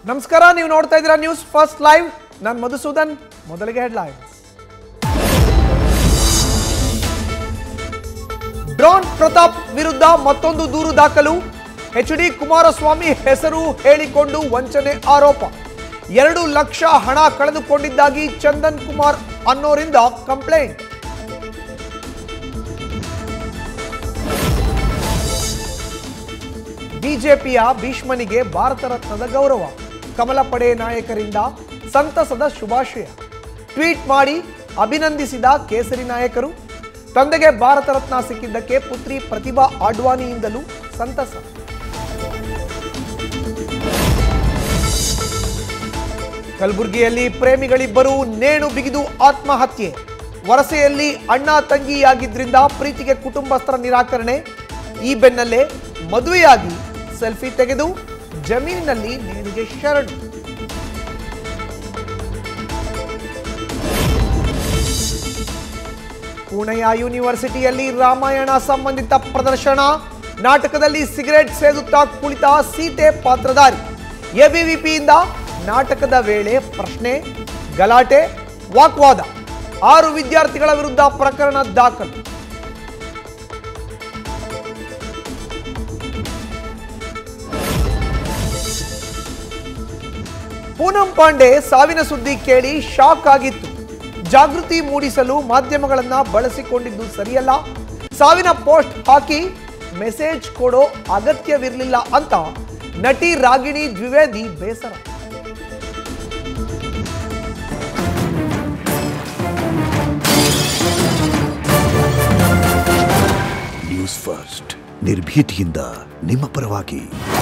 ನಮಸ್ಕಾರ ನೀವು ನೋಡ್ತಾ ಇದ್ದೀರಾ ನ್ಯೂಸ್ ಫಸ್ಟ್ ಲೈವ್ ನಾನು ಮಧುಸೂದನ್ ಮೊದಲಿಗೆ ಹೆಡ್ಲೈನ್ಸ್ ಡ್ರೋನ್ ಪ್ರತಾಪ್ ವಿರುದ್ಧ ಮತ್ತೊಂದು ದೂರು ದಾಖಲು ಎಚ್ ಡಿ ಕುಮಾರಸ್ವಾಮಿ ಹೆಸರು ಹೇಳಿಕೊಂಡು ವಂಚನೆ ಆರೋಪ ಎರಡು ಲಕ್ಷ ಹಣ ಕಳೆದುಕೊಂಡಿದ್ದಾಗಿ ಚಂದನ್ ಕುಮಾರ್ ಅನ್ನೋರಿಂದ ಕಂಪ್ಲೇಂಟ್ ಬಿಜೆಪಿಯ ಭೀಷ್ಮನಿಗೆ ಭಾರತ ರತ್ನದ ಗೌರವ ಕಮಲ ಪಡೆ ನಾಯಕರಿಂದ ಸಂತಸದ ಶುಭಾಶಯ ಟ್ವೀಟ್ ಮಾಡಿ ಅಭಿನಂದಿಸಿದ ಕೇಸರಿ ನಾಯಕರು ತಂದೆಗೆ ಭಾರತ ರತ್ನ ಸಿಕ್ಕಿದ್ದಕ್ಕೆ ಪುತ್ರಿ ಪ್ರತಿಭಾ ಆಡ್ವಾಣಿಯಿಂದಲೂ ಸಂತಸ ಕಲಬುರಗಿಯಲ್ಲಿ ಪ್ರೇಮಿಗಳಿಬ್ಬರು ನೇಣು ಬಿಗಿದು ಆತ್ಮಹತ್ಯೆ ವರಸೆಯಲ್ಲಿ ಅಣ್ಣ ತಂಗಿಯಾಗಿದ್ರಿಂದ ಪ್ರೀತಿಗೆ ಕುಟುಂಬಸ್ಥರ ನಿರಾಕರಣೆ ಈ ಬೆನ್ನಲ್ಲೇ ಮದುವೆಯಾಗಿ ಸೆಲ್ಫಿ ತೆಗೆದು ಜಮೀನಿನಲ್ಲಿ ನೇಣಿಗೆ ಶರಣು ಪುಣೆಯ ಯೂನಿವರ್ಸಿಟಿಯಲ್ಲಿ ರಾಮಾಯಣ ಸಂಬಂಧಿತ ಪ್ರದರ್ಶನ ನಾಟಕದಲ್ಲಿ ಸಿಗರೆಟ್ ಸೇದುತ್ತಾ ಕುಳಿತ ಸೀತೆ ಪಾತ್ರಧಾರಿ ಎಬಿವಿಪಿಯಿಂದ ನಾಟಕದ ವೇಳೆ ಪ್ರಶ್ನೆ ಗಲಾಟೆ ವಾಗ್ವಾದ ಆರು ವಿದ್ಯಾರ್ಥಿಗಳ ವಿರುದ್ಧ ಪ್ರಕರಣ ದಾಖಲು ಪೂನಂ ಪಾಂಡೆ ಸಾವಿನ ಸುದ್ದಿ ಕೇಳಿ ಶಾಕ್ ಆಗಿತ್ತು ಜಾಗೃತಿ ಮೂಡಿಸಲು ಮಾಧ್ಯಮಗಳನ್ನ ಬಳಸಿಕೊಂಡಿದ್ದು ಸರಿಯಲ್ಲ ಸಾವಿನ ಪೋಸ್ಟ್ ಹಾಕಿ ಮೆಸೇಜ್ ಕೊಡೋ ಅಗತ್ಯವಿರಲಿಲ್ಲ ಅಂತ ನಟಿ ರಾಗಿಣಿ ದ್ವಿವೇದಿ ಬೇಸರ ನ್ಯೂಸ್ ಫಸ್ಟ್ ನಿರ್ಭೀತಿಯಿಂದ ನಿಮ್ಮ ಪರವಾಗಿ